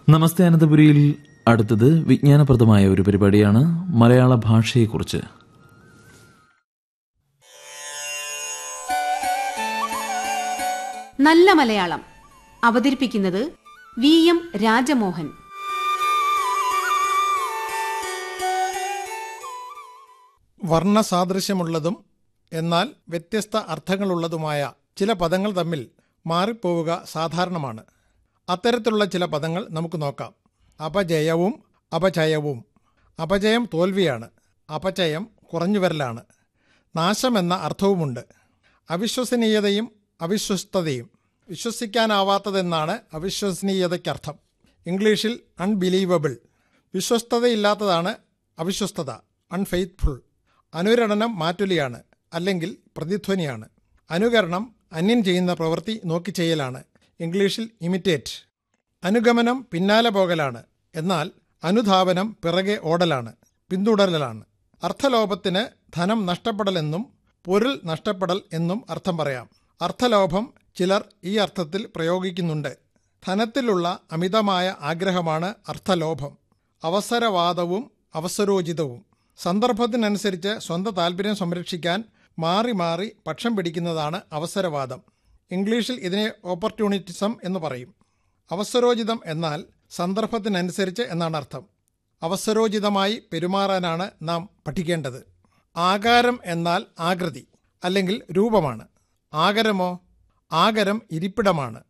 നമസ്തേ അനന്തപുരിയിൽ അടുത്തത് വിജ്ഞാനപ്രദമായ ഒരു പരിപാടിയാണ് മലയാള ഭാഷയെക്കുറിച്ച് നല്ല മലയാളം അവതരിപ്പിക്കുന്നത് വി എം രാജമോഹൻ വർണ്ണസാദൃശ്യമുള്ളതും എന്നാൽ വ്യത്യസ്ത അർത്ഥങ്ങളുള്ളതുമായ ചില പദങ്ങൾ തമ്മിൽ മാറിപ്പോവുക സാധാരണമാണ് അത്തരത്തിലുള്ള ചില പദങ്ങൾ നമുക്ക് നോക്കാം അപജയവും അപചയവും അപജയം തോൽവിയാണ് അപചയം കുറഞ്ഞുവരലാണ് നാശമെന്ന അർത്ഥവുമുണ്ട് അവിശ്വസനീയതയും അവിശ്വസ്തതയും വിശ്വസിക്കാനാവാത്തതെന്നാണ് അവിശ്വസനീയതയ്ക്കർത്ഥം ഇംഗ്ലീഷിൽ അൺബിലീവബിൾ വിശ്വസ്തതയില്ലാത്തതാണ് അവിശ്വസ്തത അൺഫെയ്ത്ത്ഫുൾ അനുരണനം മാറ്റൊലിയാണ് അല്ലെങ്കിൽ പ്രതിധ്വനിയാണ് അനുകരണം അന്യൻ ചെയ്യുന്ന പ്രവൃത്തി നോക്കി ചെയ്യലാണ് ഇംഗ്ലീഷിൽ ഇമിറ്റേറ്റ് അനുഗമനം പിന്നാലെ പോകലാണ് എന്നാൽ അനുധാവനം പിറകെ ഓടലാണ് പിന്തുടരലാണ് അർത്ഥലോഭത്തിന് ധനം നഷ്ടപ്പെടലെന്നും പൊരുൾ നഷ്ടപ്പെടൽ എന്നും അർത്ഥം പറയാം അർത്ഥലോഭം ചിലർ ഈ അർത്ഥത്തിൽ പ്രയോഗിക്കുന്നുണ്ട് ധനത്തിലുള്ള അമിതമായ ആഗ്രഹമാണ് അർത്ഥലോഭം അവസരവാദവും അവസരോചിതവും സന്ദർഭത്തിനനുസരിച്ച് സ്വന്തം താൽപ്പര്യം സംരക്ഷിക്കാൻ മാറി മാറി പക്ഷം പിടിക്കുന്നതാണ് അവസരവാദം ഇംഗ്ലീഷിൽ ഇതിനെ ഓപ്പർച്യൂണിറ്റിസം എന്ന് പറയും അവസരോചിതം എന്നാൽ സന്ദർഭത്തിനനുസരിച്ച് എന്നാണ് അർത്ഥം അവസരോചിതമായി പെരുമാറാനാണ് നാം പഠിക്കേണ്ടത് ആകാരം എന്നാൽ ആകൃതി അല്ലെങ്കിൽ രൂപമാണ് ആകരമോ ആകരം ഇരിപ്പിടമാണ്